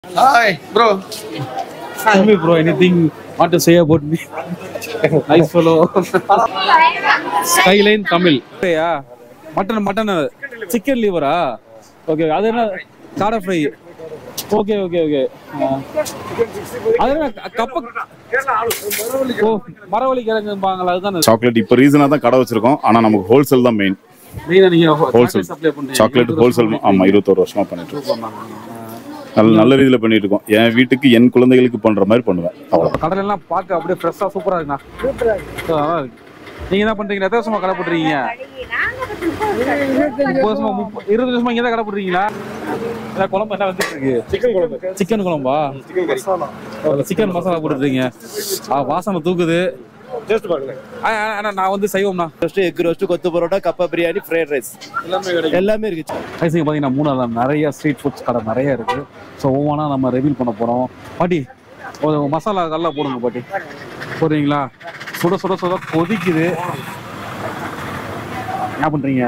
Hi, bro. Tell me, bro, anything want to say about me? nice fellow. Skyline Tamil. யா mutton mutton chicken லிவரா okay அது என்ன காடை fry okay okay okay அது என்ன கப்ப ஓ மரவள்ளி கிழங்கும்பாங்களா அதுதானே சாக்லேட் இப்போ ரீசனாக தான் கடை வச்சிருக்கோம் ஆனால் நமக்கு ஹோல்சேல் தான் மெயின் மெயினா நீங்க ஹோல்சேல் சப்ளை பண்றீங்க சாக்லேட் ஹோல்சேல் ஆமாம் இருபத்தோரு வருஷமா பண்ணிட்டு இருக்கோம் நல்ல நல்ல ரீதியில் பண்ணிட்டு இருக்கோம் என் வீட்டுக்கு என் குழந்தைகளுக்கு பண்ற மாதிரி பண்ணுவேன் அவ்வளோ கடல் எல்லாம் பார்க்க அப்படியே ஃப்ரெஷ்ஷா சூப்பரா இருக்குண்ணா சூப்பரா இருக்கு நீங்க என்ன பண்றீங்க எத்தனை வருஷமா கடை போட்டுறீங்க முப்பது வருஷமா முப்ப- இருபது வருஷமா இங்க தான் கடை போட்டுறீங்களா இல்ல குழம்பு என்ன வந்துட்டு இருக்கு சிக்கன் குழம்பு சிக்கன் குழம்பா சிக்கன் மசாலா போட்டுருக்கீங்க ஆ வாசனை தூக்குது ஆ, ஆ, ஆனா நான் வந்து சைவம்ண்ணா ரோஸ்ட் எக் ரோஸ்ட் கொத்து பரோட்டா கப்பா பிரியாணி ஃப்ரைட் ரைஸ் எல்லாமே கிடைக்கும் எல்லாமே இருக்கு ஐசிங்க பார்த்தீங்கன்னா மூணாவது நிறைய ஸ்ட்ரீட் ஃபுட்ஸ் கடை நிறைய இருக்கு ஸோ ஒவ்வொன்றா நம்ம ரிவீல் பண்ண போறோம் பாட்டி ஒரு மசாலா கல்லா போடுங்க பாட்டி போடுறீங்களா சுட சுட சுட கொதிக்குது என்ன பண்றீங்க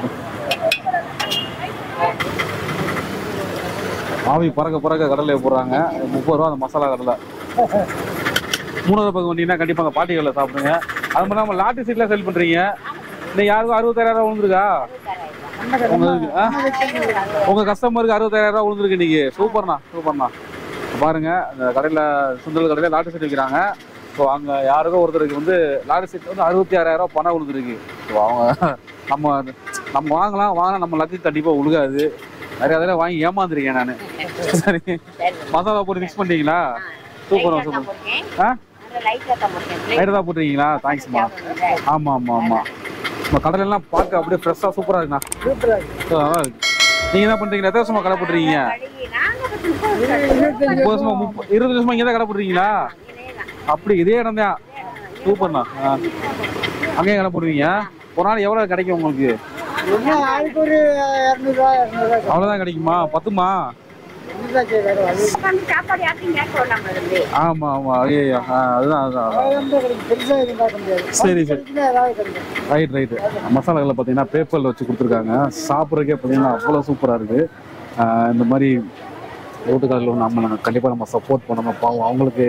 ஆவி பறக்க பறக்க கடலையை போடுறாங்க முப்பது ரூபா அந்த மசாலா கடலை மூணாவது பக்கம் வந்தீங்கன்னா கண்டிப்பாக அந்த பாட்டிகளில் சாப்பிடுங்க அது மட்டும் இல்லாமல் லாட்டி சீட்ல செல் பண்றீங்க இன்னைக்கு யாருக்கும் அறுபத்தாயிரம் விழுந்துருக்கா உங்களுக்கு ஆ? உங்க கஸ்டமருக்கு அறுபத்தாயிரம் ரூபாய் விழுந்துருக்கு இன்னைக்கு சூப்பர்ண்ணா சூப்பர்ண்ணா பாருங்க அந்த கடையில சுண்டல் கடையில லாட்டரி சீட் விற்கிறாங்க ஸோ அங்க யாருக்கோ ஒருத்தருக்கு வந்து லாட்டரி சீட் வந்து அறுபத்தி ஆறாயிரம் ரூபாய் பணம் விழுந்துருக்கு ஸோ அவங்க நம்ம நம்ம வாங்கலாம் வாங்கினா நம்ம லக்கு கண்டிப்பா உழுகாது நிறைய தடவை வாங்கி ஏமாந்துருக்கேன் நான் சரி மசாலா போட்டு மிக்ஸ் பண்ணிட்டீங்களா சூப்பர் சூப்பர் ஆ லைட்டாக தான் போட்டுருக்கீங்களா தேங்க்ஸ்மா ஆமா ஆமா ஆமா நம்ம கடையில எல்லாம் பார்க்க அப்படியே ஃப்ரெஷ்ஷா சூப்பரா இருக்குண்ணா சூப்பரா இருக்கு நீங்க என்ன பண்றீங்க எத்தனை வருஷமா கடை போட்டுறீங்க முப்பது வருஷமா முப்ப- இருபது வருஷமா இங்க தான் கடை போட்டுறீங்களா அப்படி இதே இடம் தான் சூப்பர்ண்ணா ஆ. அங்கேயே கடை போடுவீங்க ஒரு நாள் எவ்வளவு கிடைக்கும் உங்களுக்கு என்ன ஆளுக்கு ஒரு இரநூறுவா இரநூறுவா அவ்வளவுதான் கிடைக்குமா பத்துமா சாப்பாடு யாருக்கும் கேட்க நம்ம இருந்து ஆமா ஆமா ஐயோ அதுதான் அதுதான் அதான். கிடைக்கும் பெருசா எதுவும் பார்க்க முடியாது சரி சரி கிடைக்குன்னா ஏதாவது கிடைக்கும் ரைட் ரைட்டு மசாலாக்களை பார்த்தீங்கன்னா பேப்பரில் வச்சு கொடுத்துருக்காங்க சாப்பிட்றதுக்கே பார்த்தீங்கன்னா அவ்வளோ சூப்பராக இருக்குது இந்த மாதிரி ரோட்டுக்காரில் நம்ம நம்ம கண்டிப்பாக நம்ம சப்போர்ட் பண்ணணும் பாவம் அவங்களுக்கு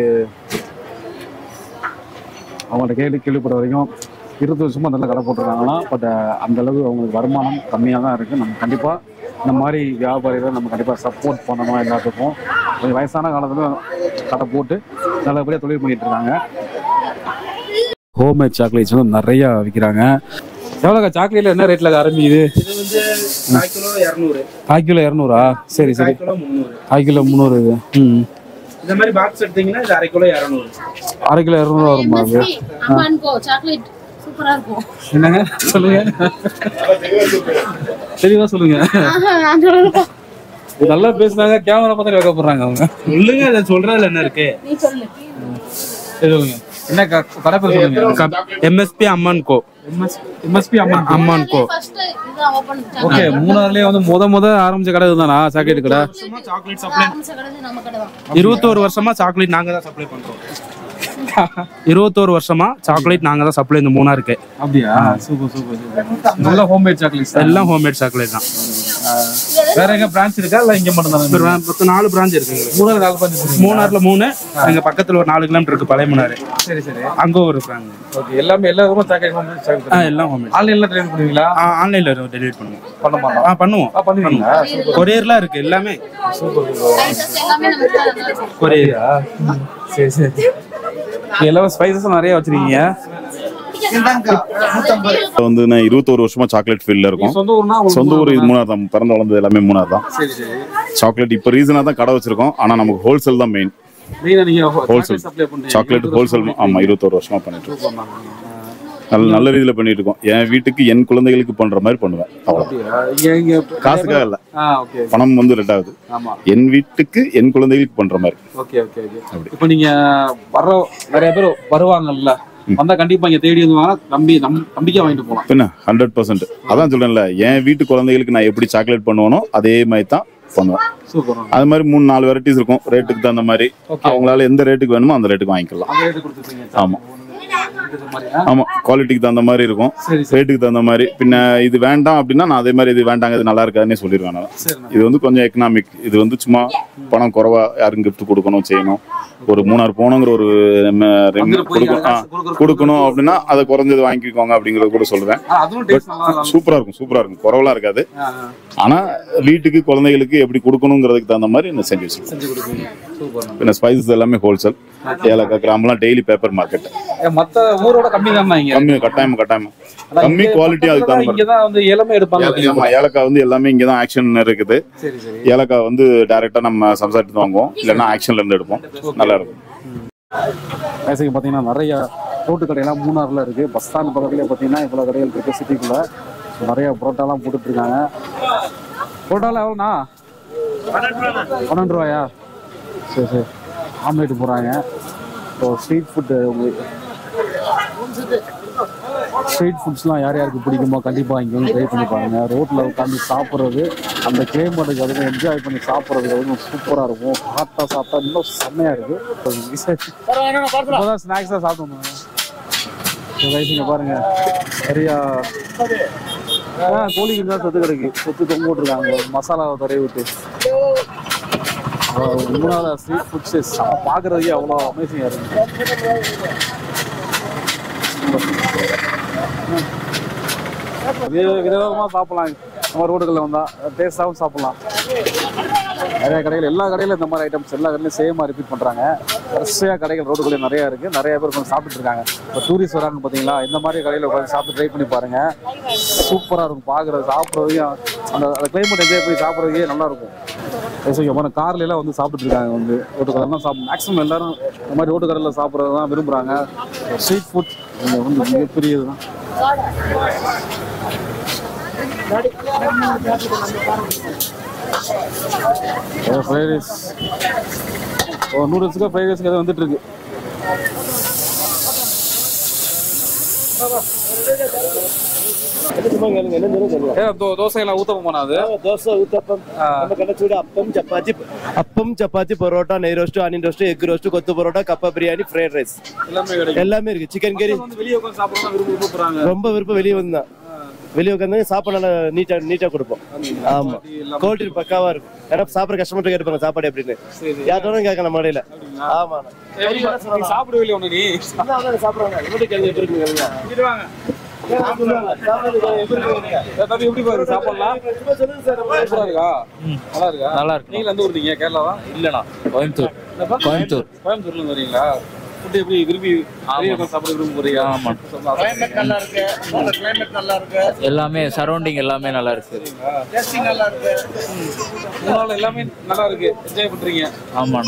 அவங்கள்ட்ட கேள்வி கேள்விப்பட்ட வரைக்கும் இருபது வருஷமா நல்ல கடை போட்டிருக்காங்கன்னா பட் அந்த அளவு அவங்களுக்கு வருமானம் கம்மியாக தான் இருக்குது நம்ம கண்டிப்பாக இந்த மாதிரி வியாபாரிகளை நம்ம கண்டிப்பாக சப்போர்ட் பண்ணணும் எல்லாத்துக்கும் கொஞ்சம் வயசான காலத்தில் கடை போட்டு நல்லபடியாக தொழில் பண்ணிட்டு இருக்காங்க ஹோம்மேட் சாக்லேட்ஸ் வந்து நிறைய விற்கிறாங்க எவ்வளோக்கா சாக்லேட்ல என்ன ரேட்ல ஆரம்பிக்குது இது வந்து கால் கிலோ இரநூறு கால் கிலோ இரநூறா சரி சரி கால் கிலோ முந்நூறு கால் கிலோ முந்நூறு இது ம் இந்த மாதிரி பாக்ஸ் எடுத்தீங்கன்னா இது அரை கிலோ இரநூறு அரை கிலோ இரநூறு வருமா அது அம்மான் கோ சாக்லேட் சூப்பரா இருக்கும் என்னங்க சொல்லுங்க தெளிவா சொல்லுங்க இது நல்லா பேசுனாங்க கேமரா பார்த்து வைக்க போடுறாங்க அவங்க சொல்லுங்க அதை சொல்றதுல என்ன இருக்கு நீ சொல்லு சரி, சொல்லுங்க என்ன க- கடை பேர் சொல்லுங்க எம்எஸ்பி அம்மன் கோ எம்எஸ்பி அம்மா அம்மான் கோ ஃபர்ஸ்ட் இதான் ஓபன் ஓகே மூணாறுலயே வந்து முத முத ஆரம்பிச்ச கடை இதுதானா சாக்லேட் கடை சாக்லேட் சப்ளை ஆரம்பிச்ச கடை நம்ம கடை தான் இருபத்தோரு வருஷமா சாக்லேட் நாங்க தான் சப்ளை பண்றோம் இருபத்தோரு வருஷமா சாக்லேட் நாங்க தான் சப்ளை இந்த மூணாருக்கு அப்படியா சூப்பர் சூப்பர் சூப்பர் நல்ல ஹோம்மேட் சாக்லேட் எல்லாம் ஹோம்மேட் சாக்லேட் தான் வேற எங்க பிரான்ச் இருக்கா இல்ல இங்க மட்டும் தான் ஒரு மொத்தம் நாலு பிரான்ச் இருக்குங்க மூணாறு நாலு பஞ்சு மூணாறுல மூணு எங்க பக்கத்துல ஒரு நாலு கிலோமீட்டர் இருக்கு பழைய மூணாறு சரி சரி அங்க ஒரு பிரான்ச் ஓகே எல்லாமே எல்லா ரூமும் சாக்லேட் ஹோம்மேட் சாக்லேட் ஆ எல்லாம் ஹோம்மேட் ஆன்லைன்ல ட்ரெயின் பண்ணுவீங்களா ஆன்லைன்ல டெலிவரி பண்ணுவோம் பண்ண மாட்டோம் ஆ பண்ணுவோம் ஆ பண்ணுவீங்களா கொரியர்லாம் இருக்கு எல்லாமே ஸ்பைசஸ் எல்லாமே நம்ம கடை தான் இருக்கும் கொரியர் சரி சரி எல்லாமே ஸ்பைசஸ் நிறைய வச்சிருக்கீங்க இப்போ வந்து நான் இருபத்தோரு வருஷமா சாக்லேட் ஃபீல்டில் இருக்கும் சொந்த ஊர்னா உங்களுக்கு சொந்த ஊர் இது மூணார் தான் பிறந்து வளர்ந்தது எல்லாமே மூணார் தான் சரி சரி சாக்லேட் இப்போ ரீசனாக தான் கடை வச்சிருக்கோம் ஆனால் நமக்கு ஹோல்சேல் தான் மெயின் மெயினா நீங்க Wholesale. சப்ளை பண்றீங்க சாக்லேட் ஹோல்சேல் ஆமாம் இருபத்தோரு வருஷமா பண்ணிட்டு இருக்கோம் நல்ல நல்ல ரீதியில் பண்ணிட்டு இருக்கோம் என் வீட்டுக்கு என் குழந்தைகளுக்கு பண்ற மாதிரி பண்ணுவேன் அவ்வளோ அப்படியா? இங்க இங்க காசுக்காக இல்லை ஆ ஓகே பணம் வந்து ரெண்டாவது ஆமா என் வீட்டுக்கு என் குழந்தைகளுக்கு பண்ற மாதிரி ஓகே ஓகே ஓகே இப்போ நீங்க வர்ற நிறைய பேர் வருவாங்கல்ல வந்தா கண்டிப்பா இங்க தேடி வந்து வாங்க நம்பி நம் நம்பிக்கை வாங்கிட்டு போலாம் பின்ன ஹண்ட்ரட் பர்சன்ட் அதான் சொல்றேன்ல என் வீட்டு குழந்தைகளுக்கு நான் எப்படி சாக்லேட் பண்ணுவேனோ அதே மாதிரி தான் பண்ணுவேன் சூப்பர் அது மாதிரி மூணு நாலு வெரைட்டிஸ் இருக்கும் ரேட்டுக்கு தகுந்த மாதிரி Okay. அவங்களால எந்த ரேட்டுக்கு வேணுமோ அந்த ரேட்டுக்கு வாங்கிக்கலாம் அந்த ரேட்டு கொடுத்துருக்கீங்க ஆமா இருக்கிற மாதிரியா ஆமா குவாலிட்டிக்கு தகுந்த மாதிரி இருக்கும் சரி சரி ரேட்டுக்கு தகுந்த மாதிரி பின்ன இது வேண்டாம் அப்படின்னா நான் அதே மாதிரி இது வேண்டாங்க இது நல்லா இருக்காதுன்னே சொல்லிடுவேன் நான் சரிண்ணா இது வந்து கொஞ்சம் எக்கனாமிக் இது வந்து சும்மா பணம் குறைவா யாரும் gift கொடுக்கணும் செய்யணும் ஒரு மூணாறு போகணுங்கிற ஒரு நம்ம ரெம் வந்துட்டு போய் கொடுக்கணும் ஆ, காசு கொடுக்கறது கொடுக்கணும் அப்படின்னா அதை குறைஞ்சது வாங்கிக்கோங்க அப்படிங்கறது கூட சொல்லுவேன் ஆ, அதுவும் டேஸ்ட் நல்லா நல்லா சூப்பரா இருக்கும் சூப்பரா இருக்கும் குறவெல்லாம் இருக்காது ஆ, ஆ. ஆனா வீட்டுக்கு குழந்தைகளுக்கு எப்படி கொடுக்கணுங்கிறதுக்கு தகுந்த மாதிரி நான் செஞ்சு வச்சிருக்கேன் செஞ்சு கொடுப்பீங்க சூப்பர் பின்ன ஸ்பைசஸ் எல்லாமே ஹோல்சேல் ஏலக்காய் கிராம்பெல்லாம் டெய்லி பேப்பர் மார்க்கெட் மத்த ஊரோட கம்மி தான் இங்க கம்மி கட்டாயம் கட்டாயம் ஆனா கம்மி இங்க குவாலிட்டி அதுக்கு தகுந்த மாதிரி இங்க தான் வந்து இளமே எடுப்பாங்க ஏல- ஆமா, ஏலக்காய் வந்து எல்லாமே இங்க தான் ஆக்ஷன் இருக்குது சரி சரி ஏலக்காய் வந்து டைரக்டா நம்ம சம்சாரிட்டு வாங்குவோம் இல்லைன்னா ஆக்ஷன்ல இருந்து எடுப்போம் நல்லா இருக்கும் பேசிக்கு பார்த்தீங்கன்னா நிறைய ரோட்டு கடையெல்லாம் மூணாறுல இருக்கு பஸ் ஸ்டாண்ட் பக்கத்துலேயே பார்த்தீங்கன்னா இவ்வளோ கடைகள் இருக்கு சிட்டிக்குள்ள நிறைய புரோட்டாலாம் போட்டுட்டு இருக்காங்க புரோட்டாலாம் எவ்வளோண்ணா பன்னெண்டு ரூபாயா சரி சரி ஆம்லேட் போடுறாங்க ஸோ ஸ்ட்ரீட் ஃபுட்டு உங்களுக்கு ஸ்ட்ரீட் ஃபுட்ஸ்லாம் யார் யாருக்கு பிடிக்குமோ கண்டிப்பாக இங்கே வந்து ட்ரை பண்ணி பாருங்க ரோட்டில் உட்காந்து சாப்பிட்றது அந்த கிளைமேட்டுக்கு அதுக்கு என்ஜாய் பண்ணி சாப்பிட்றதுக்கு வந்து சூப்பராக இருக்கும் ஹாட்டாக சாப்பிட்டா இன்னும் செம்மையாக இருக்குது இப்போதான் ஸ்நாக்ஸாக சாப்பிட்டோம் இங்கே பாருங்க சரியா ஆ கோழிக்கு தான் சொத்து கிடக்கு சொத்து தொங்க விட்டுருக்காங்க மசாலாவை தடவி விட்டு மூணாவது ஸ்ட்ரீட் ஃபுட்ஸ் பார்க்குறதுக்கே அவ்வளோ அமேசிங்காக இருக்கு வித விதவிதமாக சாப்பிடலாம் நம்ம ரோடுகளில் வந்தால் டேஸ்ட்டாகவும் சாப்பிடலாம் நிறைய கடைகள் எல்லா கடையிலும் இந்த மாதிரி ஐட்டம்ஸ் எல்லா கடையிலும் சேமாக ரிப்பீட் பண்ணுறாங்க வரிசையாக கடைகள் ரோடுகளே நிறையா இருக்குது நிறைய பேர் கொஞ்சம் சாப்பிட்டுட்டு இருக்காங்க இப்போ டூரிஸ்ட் வராங்க பார்த்தீங்களா இந்த மாதிரி கடையில் உட்காந்து சாப்பிட்டு ட்ரை பண்ணி பாருங்கள் சூப்பராக இருக்கும் பார்க்குறது சாப்பிட்றதையும் அந்த அந்த கிளைமேட் என்ஜாய் பண்ணி சாப்பிட்றதுக்கே நல்லா இருக்கும் பேசுங்க போன கார்ல எல்லாம் வந்து சாப்பிட்டு இருக்காங்க வந்து ரோட்டு கடைலாம் சாப்பிடும் மேக்ஸிமம் எல்லாரும் இந்த மாதிரி ரோட்டு கடையில் சாப்பிட்றது தான் விரும்புகிறாங்க ஸ்ட்ரீட் ஃபுட் இங்கே வந்து மிகப்பெரியது தான் ஃப்ரைட் ரைஸ் ஓ நூடுல்ஸுக்கு ஃப்ரைட் ரைஸுக்கு அது வந்துட்டு இருக்கு ஏ, தோ- தோசையெல்லாம் ஊத்தப்பம் போனாது దోశ ఉత్తప్పం ఎందుకంటే చూడు అప్పం చపాతి అప్పం చపాతి పరోటా నెయ్యి roast onion roast egg roast కొత్త పరోటా కప్ప బిర్యానీ ఫ్రైడ్ రైస్ எல்லாமே கிடைக்கும் எல்லாமே இருக்கு சிக்கன் கறி வந்து வெளியே உட்காந்து சாப்பிடலாம் விரும்ப விரும்புறாங்க ரொம்ப விருப்பம் வெளியே வந்தான் வெளியே உட்காந்து சாப்பாடு நல்லா நீட்டா நீட்டா கொடுப்போம் ஆமா குவாலிட்டி பக்காவா இருக்கும் ஏன்னா சாப்பிட்ற கஸ்டமர் கேட்பாங்க சாப்பாடு எப்படின்னு யார்ட்டோட கேட்க நம்ம கடையில ஆமா நீ சாப்பிடுவில்லை ஒண்ணு நீ சாப்பிடுவாங்க எப்படி கேள்வி எப்படி இருக்குங்க கேளுங்க. இங்கிட்டு வாங்க சாப்பிடுறது எப்படி இருக்குங்க? ஏ, தம்பி எப்படி பாரு சாப்பிடலாம் சும்மா சொல்லுங்க சார் நம்ம சூப்பரா இருக்கா நல்லா இருக்கா நல்லா இருக்கு நீங்க எந்த ஊர் நீங்க கேரளாவா இல்லண்ணா கோயம்புத்தூர் என்னப்பா? கோயம்புத்தூர் கோயம்புத்தூர்ல இருந்து வரீங்களா ஃபுட் எப்படி விரும்பி வெளியே உட்காந்து சாப்பிட விரும்ப போறீங்க ஆமா. கிளைமேட் நல்லா இருக்கு கிளைமேட் நல்லா இருக்கு எல்லாமே சரௌண்டிங் எல்லாமே நல்லா இருக்கு டேஸ்டிங் நல்லா இருக்கு மூணு நாள் எல்லாமே நல்லா இருக்கு என்ஜாய் பண்றீங்க ஆமா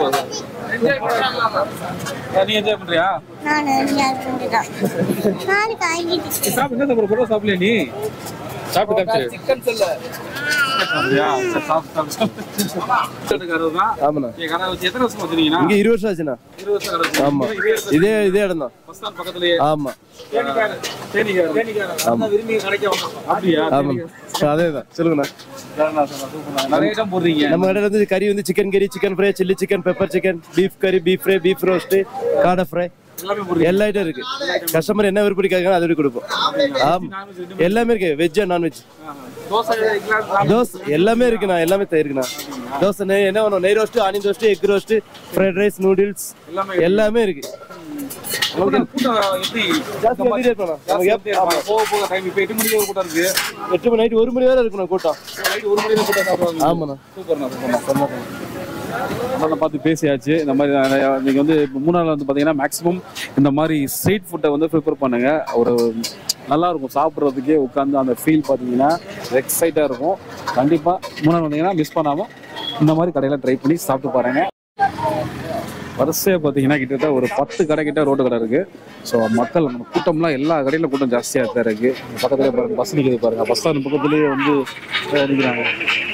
ஏ, நீ என்ஜாய் பண்றியா நான் என்ஜாய் பண்ணுறேன் நாளைக்கு வாங்கிட்டு நீ சாப்பிட்டு என்ன சாப்பிட போறோம் சாப்பிடல நீ சாப்பிட்டு காமிச்சிரு சிக்கன் சொல்ல அப்படியா சரி, சாப்பிட்டு சாப்பிட்டு சாப்பிட்டு கடை தான் ஆமாண்ணா நீங்க கடை வச்சு எத்தனை வருஷம் வச்சிருக்கீங்கன்னா இங்க இருபது வருஷம் ஆச்சுண்ணா இருபது வருஷம் கடை வச்சு ஆமா இதே இடத்துல இதே இதே இடம் தான் பஸ் ஸ்டாண்ட் பக்கத்துலயே ஆமா தேனிக்காரர். தேனிக்காரர். தேனிக்காரர். அதான் விரும்பி கடைக்கு வந்தோம். அப்படியா ஆமா அதே தான் சொல்லுங்கண்ணா சரிண்ணா, சரிண்ணா, சூப்பர்ண்ணா. நிறைய ஐட்டம் போடுறீங்க நம்ம கடையில வந்து கறி வந்து சிக்கன் கறி chicken fry chilli chicken pepper chicken beef கறி பீஃப் ஃப்ரை பீஃப் ரோஸ்ட் காடை ஃப்ரை எல்லாமே போடுறீங்க எல்லா ஐட்டம் இருக்கு கஸ்டமர் என்ன விருப்பம் கேட்கறாங்க அது கொடுப்போம் ஆமா எல்லாமே இருக்கு வெஜ் நான்வெஜ் தோசை இட்லி, தோசை எல்லாமே இருக்குண்ணா எல்லாமே தே- இருக்குண்ணா தோசை நெய் என்ன வேணும் நெய் roast onion roast egg roast fried rice noodles எல்லாமே எல்லாமே இருக்கு உங்களுக்கு கூட்டம் எப்படி ஜாஸ்தி வந்துட்டே இருக்கணும் ஜாஸ்தி நமக்கு எப்படி இருக்கும்? போக போக டைம் இப்போ எட்டு மணிக்கு ஒரு கூட்டம் இருக்கு எட்டு மணி நைட் ஒரு மணி வரை இருக்கணும் கூட்டம் நைட் ஒரு மணிக்கு கூட்டம் சாப்பிடுவாங்க ஆமாண்ணா சூப்பர்ண்ணா சூப்பர்ண்ணா அதெல்லாம் பார்த்து பேசியாச்சு இந்த மாதிரி நிறையா நீங்கள் வந்து இப்போ மூணாரில் வந்து பார்த்தீங்கன்னா மேக்ஸிமம் இந்த மாதிரி ஸ்ட்ரீட் ஃபுட்டை வந்து ப்ரிப்பேர் பண்ணுங்க ஒரு நல்லா இருக்கும் சாப்பிட்றதுக்கே உட்காந்து அந்த ஃபீல் பார்த்தீங்கன்னா எக்ஸைட்டாக இருக்கும் கண்டிப்பாக மூணார் வந்தீங்கன்னா மிஸ் பண்ணாமல் இந்த மாதிரி கடையில் ட்ரை பண்ணி சாப்பிட்டு பாருங்க வரிசையாக பார்த்தீங்கன்னா கிட்டத்தட்ட ஒரு பத்து கடை கிட்ட ரோட்டு கடை இருக்கு ஸோ மக்கள் நம்ம கூட்டம்லாம் எல்லா கடையிலும் கூட்டம் ஜாஸ்தியாக தான் இருக்கு பக்கத்துல பாருங்க பஸ் நிற்கிது பாருங்க பஸ் ஸ்டாண்ட் பக்கத்துலேயே வந்து அஹ், நிற்கிறாங்க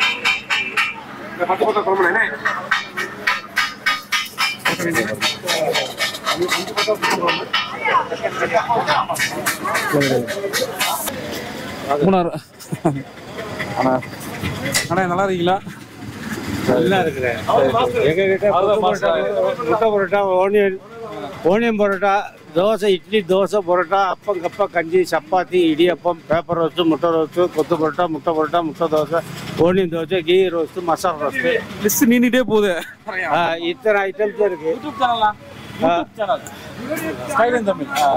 மூணார் அண்ணா அண்ணா நல்லா இருக்கீங்களா நல்லா இருக்கிறேன் எங்க கிட்ட முட்டை பரோட்டா முட்டை பரோட்டா ஆனியன் ஓனியம் பரோட்டா தோசை இட்லி தோசை பரோட்டா அப்பம் கப்பா கஞ்சி சப்பாத்தி இடியப்பம் பேப்பர் ரோஸ்ட்டு முட்டை ரோஸ்ட்டு கொத்து பரோட்டா முட்டை பரோட்டா முட்டை dosa onion dosa ghee roast masala roast list நீண்டிட்டே போகுது ஆ, இத்தனை ஐட்டம்ஸ் இருக்கு யூடியூப் சேனலா யூடியூப் சேனல் ஸ்கைலைன் தமிழ் ஆ.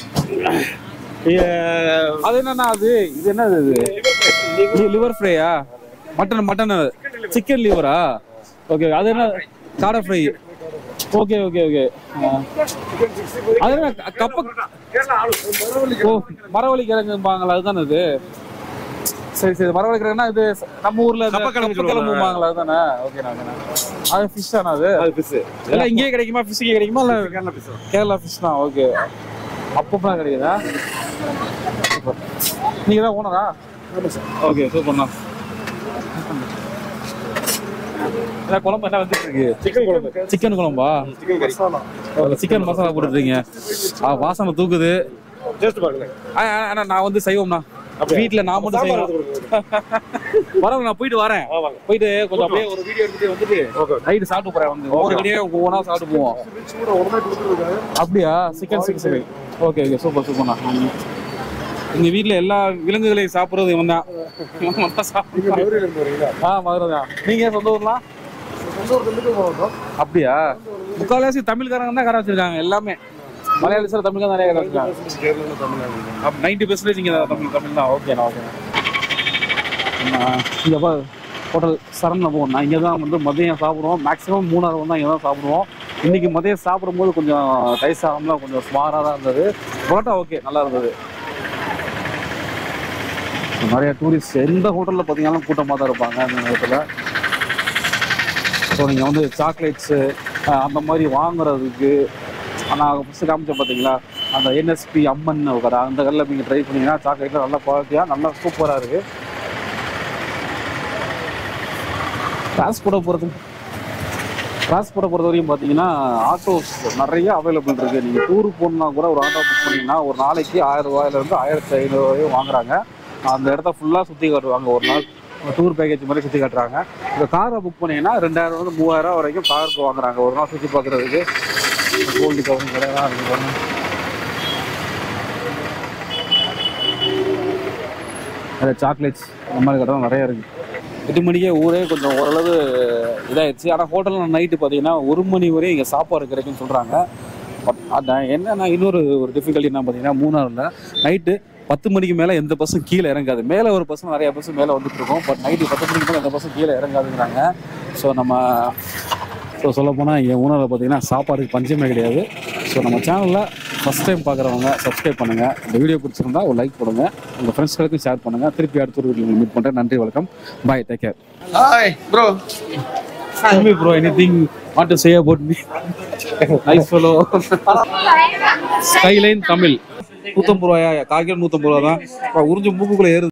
இது- அது என்னன்னா அது இது என்னது இது லிவர் ஃப்ரையா மட்டன் மட்டன் சிக்கன் லிவரா ஓகே அது என்ன காடை ஃப்ரை ஓகே ஓகே ஓகே அது என்ன க- கப்ப ஓ மரவள்ளி கிழங்கும்பாங்களா அதுதானே இது சரி சரி மரவள்ளி கிழங்குனா இது நம்ம ஊர்ல இந்த கப்பக்கிழங்கு கப்பக்கிழங்கும்பாங்களா அதுதானே ஓகே அது ஃபிஷ் தானே அது அது ஃபிஷ் எல்லாம் இங்கேயே கிடைக்குமா ஃபிஷ் இங்கே கிடைக்குமா இல்ல கேரளா ஃபிஷ் தான் ஓகே அப்பப்போ கிடைக்குதா சூப்பர் நீங்க தான் ஓனரா ஓகே சூப்பர்ண்ணா என்ன குழம்பு என்ன வந்துட்டு இருக்கு சிக்கன் குழம்பு சிக்கன் குழம்பா சிக்கன் கறி சிக்கன் மசாலா போட்டுருக்கீங்க ஆ வாசனை தூக்குது டேஸ்ட் பாருங்க ஆ, ஆ, ஆனா நான் வந்து செய்வோம்ண்ணா வீட்ல நான் மட்டும் செய்வோம் பரவாயில்ல நான் போயிட்டு வரேன் போயிட்டு கொஞ்சம் அப்படியே ஒரு வீடியோ எடுத்துட்டு வந்துட்டு நைட்டு சாப்பிட்டு போறேன் வந்து ஒவ்வொரு கடையே ஒவ்வொன்றா சாப்பிட்டு போவோம் அப்படியா chicken six okay okay super சூப்பர்ண்ணா ம். எங்க வீட்ல எல்லா விலங்குகளையும் சாப்பிடுறது இவன் தான் இவன் தான் சாப்பிடுறான். ஆ மதுரை தான் நீங்க சொந்த ஊர்லாம் அப்படியா முக்கால்வாசி தமிழ்காரங்க தான் கடை வச்சிருக்காங்க எல்லாமே மலையாளி சார் தமிழ்காரங்க நிறைய கடை வச்சிருக்காங்க நைன்டி பெர்சன்டேஜ் இங்கே தமிழ் தமிழ் தான் ஓகேண்ணா ஓகேண்ணா இங்கே பா ஹோட்டல் சரண்ல போகணும் இங்கே தான் வந்து மதியம் சாப்பிடுவோம் மேக்ஸிமம் மூணாறு வந்து இங்கே தான் சாப்பிடுவோம் இன்னைக்கு மதியம் சாப்பிடும்போது கொஞ்சம் டைஸ் ஆகாமல் கொஞ்சம் ஸ்மாராக தான் இருந்தது பரோட்டா ஓகே நல்லா இருந்தது நிறைய டூரிஸ்ட் எந்த ஹோட்டலில் பார்த்தீங்கன்னா கூட்டமாக தான் இருப்பாங்க அந்த நேரத்தில் ஸோ நீங்கள் வந்து சாக்லேட்ஸு அந்த மாதிரி வாங்குறதுக்கு நான் ஃபஸ்ட்டு காமிச்சேன் பார்த்தீங்களா அந்த என்எஸ்பி அம்மன் ஒரு கடை அந்த கடையில் நீங்கள் ட்ரை பண்ணீங்கன்னா சாக்லேட்டில் நல்ல குவாலிட்டியாக நல்லா சூப்பராக இருக்குது டிரான்ஸ்போர்ட்டை பொறுத்து டிரான்ஸ்போர்ட்டை பொறுத்த வரையும் பார்த்தீங்கன்னா ஆட்டோஸ் நிறைய அவைலபிள் இருக்குது நீங்கள் டூருக்கு போகணுன்னா கூட ஒரு ஆட்டோ புக் பண்ணிங்கன்னா ஒரு நாளைக்கு ஆயிரம் ரூபாயிலேருந்து ஆயிரத்தி ஐநூறு வரையும் வாங்குறாங்க அந்த இடத்த ஃபுல்லாக சுற்றி காட்டுவாங்க ஒரு நாள் டூர் பேக்கேஜ் மாதிரி சுற்றி காட்டுறாங்க இந்த காரை புக் பண்ணீங்கன்னா ரெண்டாயிரம் வந்து மூவாயிரம் வரைக்கும் காருக்கு வாங்குறாங்க ஒரு நாள் சுற்றி பார்க்குறதுக்கு கோல்டு கவர்ன் கிடையாது இருக்கு பாருங்க. நிறைய சாக்லேட்ஸ் அந்த மாதிரி கடை நிறைய இருக்குது எட்டு மணிக்கே ஊரே கொஞ்சம் ஓரளவு இதாயிடுச்சு ஆனால் ஹோட்டலில் நைட்டு பார்த்தீங்கன்னா ஒரு மணி வரையும் இங்கே சாப்பாடு கிடைக்கும்னு சொல்கிறாங்க பட் அதான் என்னன்னா இன்னொரு ஒரு டிஃபிகல்ட்டி என்ன பார்த்தீங்கன்னா மூணாறில் நைட்டு பத்து மணிக்கு மேலே எந்த பஸ்ஸும் கீழே இறங்காது மேலே ஒரு பஸ் நிறைய பஸ் மேலே வந்துட்டு இருக்கும் பட் நைட்டு பத்து மணிக்கு மேலே எந்த பஸ்ஸும் கீழே இறங்காதுங்கிறாங்க ஸோ நம்ம ஸோ சொல்லப்போனால் என் ஊனரில் பார்த்தீங்கன்னா சாப்பாடுக்கு பஞ்சமே கிடையாது ஸோ நம்ம சேனலில் ஃபஸ்ட் டைம் பார்க்குறவங்க சப்ஸ்கிரைப் பண்ணுங்கள் இந்த வீடியோ பிடிச்சிருந்தா ஒரு லைக் போடுங்க உங்கள் ஃப்ரெண்ட்ஸ்களுக்கும் ஷேர் பண்ணுங்கள் திருப்பி அடுத்த ஒரு வீடியோ மீட் பண்ணுறேன் நன்றி வணக்கம் bye take care hi bro Tell me, bro, anything want to say about me? nice fellow. Skyline Tamil நூத்தம்பது ரூபாயா காய்கறி நூத்தம்பது ரூபா தான் உறிஞ்சு மூக்குக்குள்ள ஏறுது